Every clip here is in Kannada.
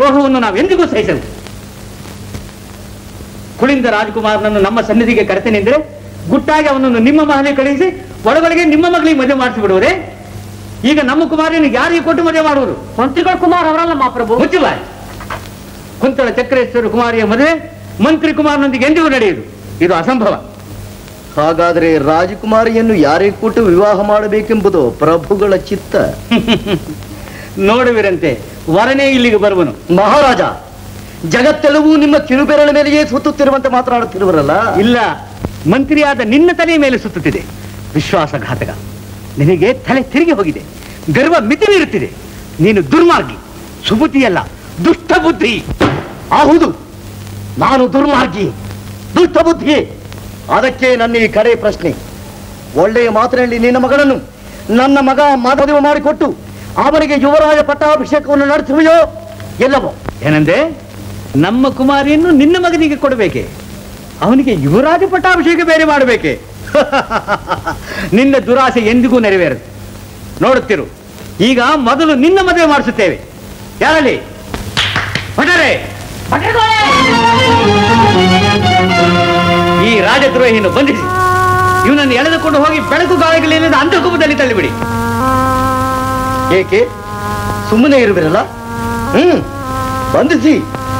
ದ್ರೋಹವನ್ನು ನಾವೆಂದಿಗೂ ಸಹಿಸಲು ಕುಳಿಂದ ರಾಜಕುಮಾರನನ್ನು ನಮ್ಮ ಸನ್ನಿಧಿಗೆ ಕರೆತೇನೆಂದ್ರೆ ಗುಟ್ಟಾಗಿ ಅವನನ್ನು ನಿಮ್ಮ ಮಹಲಿಗೆ ಕಳುಹಿಸಿ ಒಳಗೊಳಗೆ ನಿಮ್ಮ ಮಗಳಿಗೆ ಮದುವೆ ಮಾಡಿಸಿಬಿಡುವುದೇ ಈಗ ನಮ್ಮ ಕುಮಾರನಿಗೆ ಯಾರಿಗೆ ಕೊಟ್ಟು ಮದುವೆ ಮಾಡುವುದು ಮಂತ್ರಿಗಳ ಕುಮಾರ್ ಅವರಲ್ಲ ಮಹಾಪ್ರಭು ಮುಚ್ಚಿಲ್ಲ ಕುಂತಳ ಚಕ್ರೇಶ್ವರ ಕುಮಾರಿಯ ಮದುವೆ ಮಂತ್ರಿ ಕುಮಾರನೊಂದಿಗೆ ಎಂದಿಗೂ ನಡೆಯುವುದು ಇದು ಅಸಂಭವ ಹಾಗಾದರೆ ರಾಜಕುಮಾರಿಯನ್ನು ಯಾರಿಗೆ ಕೊಟ್ಟು ವಿವಾಹ ಮಾಡಬೇಕೆಂಬುದು ಪ್ರಭುಗಳ ಚಿತ್ತ ನೋಡುವಿರಂತೆ ವರನೇ ಇಲ್ಲಿಗೆ ಬರುವನು ಮಹಾರಾಜ ಜಗತ್ತೆಲ್ಲವೂ ನಿಮ್ಮ ಕಿರುಬೆರಳ ಮೇಲೆಯೇ ಸುತ್ತುತ್ತಿರುವಂತೆ ಮಾತನಾಡುತ್ತಿರುವರಲ್ಲ ಇಲ್ಲ ಮಂತ್ರಿಯಾದ ನಿನ್ನ ತಲೆಯ ಮೇಲೆ ಸುತ್ತುತ್ತಿದೆ ವಿಶ್ವಾಸಘಾತಕ ನಿನಗೆ ತಲೆ ತಿರುಗಿ ಹೋಗಿದೆ ಗರ್ವ ಮಿತಿ ಮೀರುತ್ತಿದೆ ನೀನು ದುರ್ಮಾರ್ಗಿ ಸುಬುದ್ಧಿಯಲ್ಲ ದುಷ್ಟ ಬುದ್ಧಿ ಹೌದು ನಾನು ದುರ್ಮಾರ್ಗಿ ದುಷ್ಟ ಬುದ್ಧಿ ಅದಕ್ಕೆ ನನ್ನ ಈ ಕಡೆ ಪ್ರಶ್ನೆ ಒಳ್ಳೆಯ ಮಾತಿನಲ್ಲಿ ನಿನ್ನ ಮಗಳನ್ನು ನನ್ನ ಮಗ ಮದುವೆ ಮಾಡಿಕೊಟ್ಟು ಅವನಿಗೆ ಯುವರಾಜ ಪಟ್ಟಾಭಿಷೇಕವನ್ನು ನಡೆಸುವೆಯೋ ಎಲ್ಲವೋ ಏನಂದೆ ನಮ್ಮ ಕುಮಾರಿಯನ್ನು ನಿನ್ನ ಮಗನಿಗೆ ಕೊಡಬೇಕೆ ಅವನಿಗೆ ಯುವರಾಜ ಪಟ್ಟಾಭಿಷೇಕ ಬೇರೆ ಮಾಡಬೇಕೆ ನಿನ್ನ ದುರಾಸೆ ಎಂದಿಗೂ ನೆರವೇರದು ನೋಡುತ್ತಿರು ಈಗ ಮೊದಲು ನಿನ್ನ ಮದುವೆ ಮಾಡಿಸುತ್ತೇವೆ ಯಾರಲ್ಲಿ ಭಟರೇ ಈ ರಾಜದ್ರೋಹಿಯನ್ನು ಬಂಧಿಸಿ ಇವನನ್ನು ಎಳೆದುಕೊಂಡು ಹೋಗಿ ಬೆಳಕು ಗಾಳಿಗಳಿಲ್ಲದ ಅಂತರ್ಕೂಪದಲ್ಲಿ ತಳ್ಳಿಬಿಡಿ ಏಕೆ ಸುಮ್ಮನೆ ಇರುವಿರಲ್ಲ ಹ್ಮ್ ಬಂಧಿಸಿ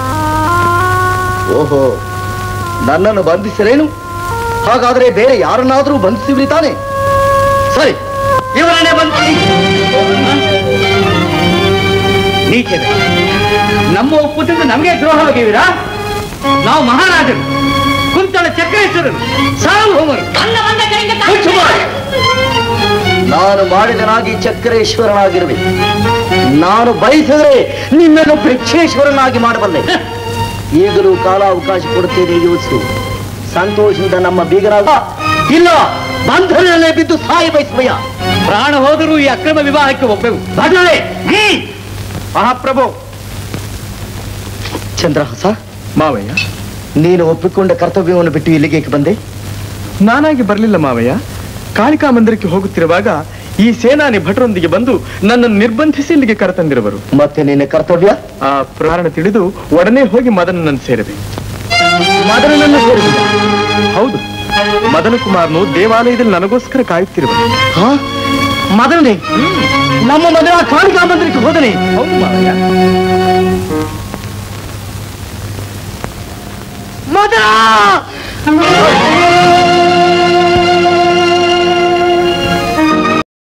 ಓಹೋ ನನ್ನನ್ನು ಬಂಧಿಸಲೇನು ಹಾಗಾದ್ರೆ ಬೇರೆ ಯಾರನ್ನಾದ್ರೂ ಬಂಧಿಸಿಬಿಡಿ ತಾನೆ ಸರಿ ಇವರನ್ನೇ ಬಂಧಿಸಿ ನೀಚದೆ ನಮ್ಮ ಒಪ್ಪುತ್ತಿದ್ದು ನಮಗೆ ದ್ರೋಹ ಬಗೆಯುವಿರಾ ನಾವು ಮಹಾರಾಜರು ಕುಂತಳ ಚಕ್ರೇಶ್ವರರು ಸಾರ್ವಭೌಮರು ಮುಚ್ಚು ಬಾಯಿ. ನಾನು ಮಾಡಿದನಾಗಿ ಚಕ್ರೇಶ್ವರನಾಗಿರುವೆ ನಾನು ಬಯಸಿದ್ರೆ ನಿನ್ನನ್ನು ಭಿಕ್ಷೇಶ್ವರನಾಗಿ ಮಾಡಬಲ್ಲೆ ಈಗಲೂ ಕಾಲಾವಕಾಶ ಕೊಡುತ್ತೇನೆ ಯೋಚಿಸು ಸಂತೋಷದಿಂದ ನಮ್ಮ ಬೀಗರಾಗ ಇಲ್ಲ ಬಂಧನಲ್ಲೇ ಬಿದ್ದು ಸಾಯಿ ಬಯಸುವೆಯ ಪ್ರಾಣ ಹೋದರೂ ಈ ಅಕ್ರಮ ವಿವಾಹಕ್ಕೆ ಒಪ್ಪೆವು ಭಟರೇ ಹ್ಮ್. ಮಹಾಪ್ರಭು ಚಂದ್ರಹಾಸ ಮಾವಯ್ಯ ನೀನು ಒಪ್ಪಿಕೊಂಡ ಕರ್ತವ್ಯವನ್ನು ಬಿಟ್ಟು ಇಲ್ಲಿಗೆ ಏಕೆ ಬಂದೆ ನಾನಾಗಿ ಬರಲಿಲ್ಲ ಮಾವಯ್ಯ ಕಾಳಿಕಾ ಮಂದಿರಕ್ಕೆ ಹೋಗುತ್ತಿರುವಾಗ ಈ ಸೇನಾನಿ ಭಟರೊಂದಿಗೆ ಬಂದು ನನ್ನನ್ನು ನಿರ್ಬಂಧಿಸಿ ಇಲ್ಲಿಗೆ ಕರೆತಂದಿರುವರು ಮತ್ತೆ ನಿನ್ನ ಕರ್ತವ್ಯ ಆ ಪ್ರಾಣ ತಿಳಿದು ಒಡನೆ ಹೋಗಿ ಮದನನನ್ನು ಸೇರಿದೆ ಮದನನನ್ನು ಸೇರಿದ ಹೌದು ಮದನ ಕುಮಾರ್ನು ದೇವಾಲಯದಲ್ಲಿ ನನಗೋಸ್ಕರ ಕಾಯುತ್ತಿರುವರು ಹಾ ಮದನೇ ನಮ್ಮ ಮದುವೆ ಕಾಳಿಕಾ ಮಂದಿರಕ್ಕೆ ಹೋದನೆ ಹೌದು ಮಾವಯ್ಯ ಮದನ